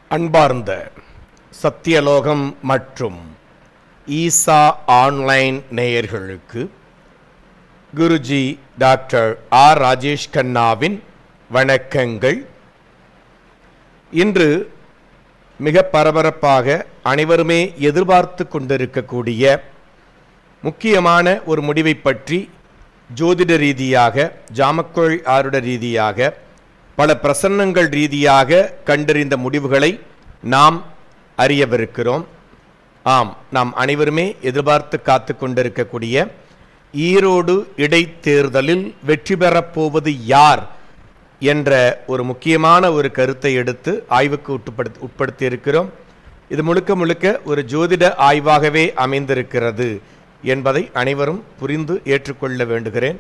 அன்பார்ந்த சத்தியலோகம் மற்றும் ஈசா ஆன்லைன் நேயர்களுக்கு குருஜி டாக்டர் ஆர் ராஜேஷ் கண்ணாவின் வணக்கங்கள் இன்று மிக பரபரப்பாக அனைவருமே எதிர்பார்த்து கொண்டிருக்கக்கூடிய முக்கியமான ஒரு முடிவை பற்றி ஜோதிட ரீதியாக ஜாமக்கோள் ஆருட ரீதியாக பல பிரசன்னங்கள் ரீதியாக கண்டறிந்த முடிவுகளை நாம் அறியவிருக்கிறோம் ஆம் நாம் அனைவருமே எதிர்பார்த்து காத்து கொண்டிருக்கக்கூடிய ஈரோடு இடைத்தேர்தலில் வெற்றி பெறப் போவது யார் என்ற ஒரு முக்கியமான ஒரு கருத்தை எடுத்து ஆய்வுக்கு உட்படுத்தி உட்படுத்தி இருக்கிறோம் இது முழுக்க முழுக்க ஒரு ஜோதிட ஆய்வாகவே அமைந்திருக்கிறது என்பதை அனைவரும் புரிந்து ஏற்றுக்கொள்ள வேண்டுகிறேன்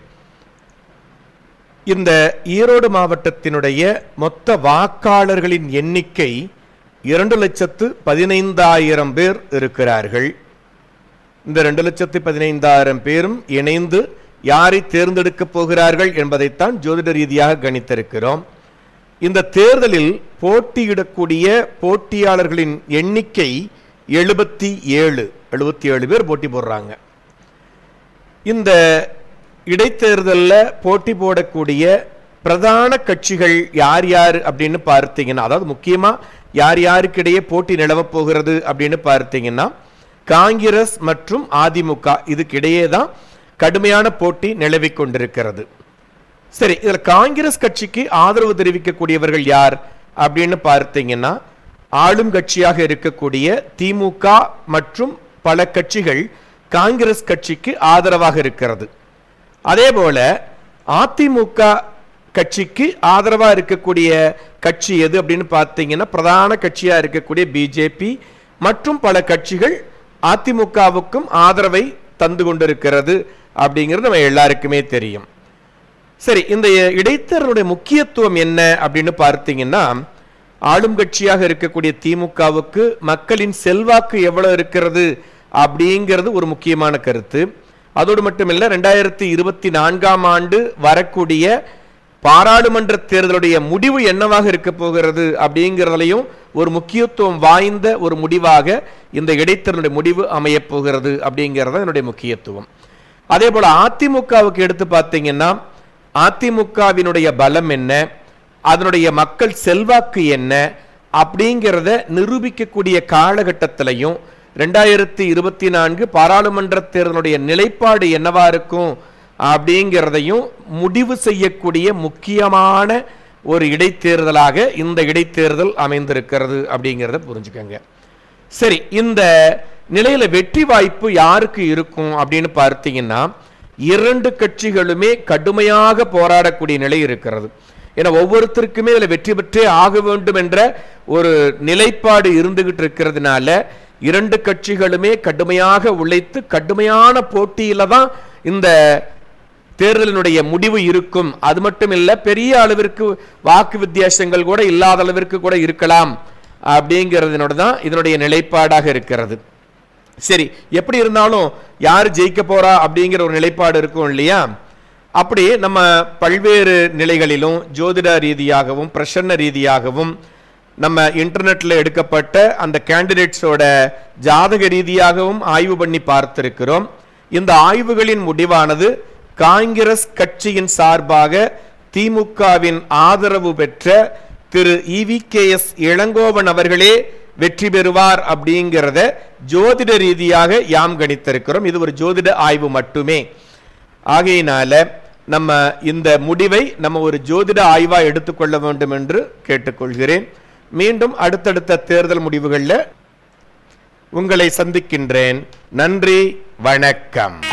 இந்த ஈரோடு மாவட்டத்தினுடைய மொத்த வாக்காளர்களின் எண்ணிக்கை இரண்டு லட்சத்து பதினைந்தாயிரம் பேர் இருக்கிறார்கள் இந்த ரெண்டு லட்சத்து பதினைந்தாயிரம் பேரும் இணைந்து யாரை தேர்ந்தெடுக்கப் போகிறார்கள் என்பதைத்தான் ஜோதிட ரீதியாக கணித்திருக்கிறோம் இந்த தேர்தலில் போட்டியிடக்கூடிய போட்டியாளர்களின் எண்ணிக்கை எழுபத்தி ஏழு எழுபத்தி ஏழு பேர் போட்டி போடுறாங்க இந்த இடைத்தேர்தலில் போட்டி போடக்கூடிய பிரதான கட்சிகள் யார் யார் அப்படின்னு பார்த்தீங்கன்னா அதாவது முக்கியமாக யார் யாருக்கிடையே போட்டி நிலவப் போகிறது அப்படின்னு பார்த்தீங்கன்னா காங்கிரஸ் மற்றும் அதிமுக இதுக்கிடையே தான் கடுமையான போட்டி நிலவிக் கொண்டிருக்கிறது சரி இதில் காங்கிரஸ் கட்சிக்கு ஆதரவு தெரிவிக்கக்கூடியவர்கள் யார் அப்படின்னு பார்த்தீங்கன்னா ஆளும் கட்சியாக இருக்கக்கூடிய திமுக மற்றும் பல கட்சிகள் காங்கிரஸ் கட்சிக்கு ஆதரவாக இருக்கிறது அதே போல அதிமுக கட்சிக்கு ஆதரவாக இருக்கக்கூடிய கட்சி எது அப்படின்னு பார்த்தீங்கன்னா பிரதான கட்சியாக இருக்கக்கூடிய பிஜேபி மற்றும் பல கட்சிகள் அதிமுகவுக்கும் ஆதரவை தந்து கொண்டிருக்கிறது அப்படிங்கிறது நம்ம எல்லாருக்குமே தெரியும் சரி இந்த இடைத்தேர்தலுடைய முக்கியத்துவம் என்ன அப்படின்னு பார்த்தீங்கன்னா ஆளும் கட்சியாக இருக்கக்கூடிய திமுகவுக்கு மக்களின் செல்வாக்கு எவ்வளவு இருக்கிறது அப்படிங்கிறது ஒரு முக்கியமான கருத்து அதோடு மட்டுமில்ல ரெண்டாயிரத்தி இருபத்தி நான்காம் ஆண்டு வரக்கூடிய பாராளுமன்ற தேர்தலுடைய முடிவு என்னவாக இருக்க போகிறது அப்படிங்கிறதுலையும் ஒரு முக்கியத்துவம் வாய்ந்த ஒரு முடிவாக இந்த இடைத்தேர்தலுடைய முடிவு அமையப் போகிறது அப்படிங்கிறது என்னுடைய முக்கியத்துவம் அதே போல அதிமுகவுக்கு எடுத்து பார்த்தீங்கன்னா அதிமுகவினுடைய பலம் என்ன அதனுடைய மக்கள் செல்வாக்கு என்ன அப்படிங்கிறத நிரூபிக்கக்கூடிய காலகட்டத்திலையும் ரெண்டாயிரத்தி இருபத்தி நான்கு பாராளுமன்ற தேர்தலுடைய நிலைப்பாடு என்னவா இருக்கும் அப்படிங்கிறதையும் முடிவு செய்யக்கூடிய முக்கியமான ஒரு இடைத்தேர்தலாக இந்த இடைத்தேர்தல் அமைந்திருக்கிறது அப்படிங்கிறத புரிஞ்சுக்கோங்க சரி இந்த நிலையில வெற்றி வாய்ப்பு யாருக்கு இருக்கும் அப்படின்னு பார்த்தீங்கன்னா இரண்டு கட்சிகளுமே கடுமையாக போராடக்கூடிய நிலை இருக்கிறது ஏன்னா ஒவ்வொருத்தருக்குமே இதில் வெற்றி பெற்றே ஆக வேண்டும் என்ற ஒரு நிலைப்பாடு இருந்துகிட்டு இருக்கிறதுனால இரண்டு கட்சிகளுமே கடுமையாக உழைத்து கடுமையான போட்டியில தான் இந்த தேர்தலினுடைய முடிவு இருக்கும் அது மட்டும் இல்ல பெரிய அளவிற்கு வாக்கு வித்தியாசங்கள் கூட இல்லாத அளவிற்கு கூட இருக்கலாம் அப்படிங்கிறதுனோட தான் இதனுடைய நிலைப்பாடாக இருக்கிறது சரி எப்படி இருந்தாலும் யார் ஜெயிக்க போறா அப்படிங்கிற ஒரு நிலைப்பாடு இருக்கும் இல்லையா அப்படி நம்ம பல்வேறு நிலைகளிலும் ஜோதிட ரீதியாகவும் பிரசன்ன ரீதியாகவும் நம்ம இன்டர்நெட்ல எடுக்கப்பட்ட அந்த கேண்டிடேட்ஸோட ஜாதக ரீதியாகவும் ஆய்வு பண்ணி பார்த்திருக்கிறோம் இந்த ஆய்வுகளின் முடிவானது காங்கிரஸ் கட்சியின் சார்பாக திமுகவின் ஆதரவு பெற்ற Thiru EV K S Elangovan அவர்களே வெற்றி பெறுவார் அப்படிங்கிறத ஜோதிட ரீதியாக யாம் கணித்திருக்கிறோம் இது ஒரு ஜோதிட ஆய்வு மட்டுமே ஆகையினால நம்ம இந்த முடிவை நம்ம ஒரு ஜோதிட ஆய்வா எடுத்துக்கொள்ள வேண்டும் என்று கேட்டுக்கொள்கிறேன் மீண்டும் அடுத்தடுத்த தேர்தல் முடிவுகளில் உங்களை சந்திக்கின்றேன் நன்றி வணக்கம்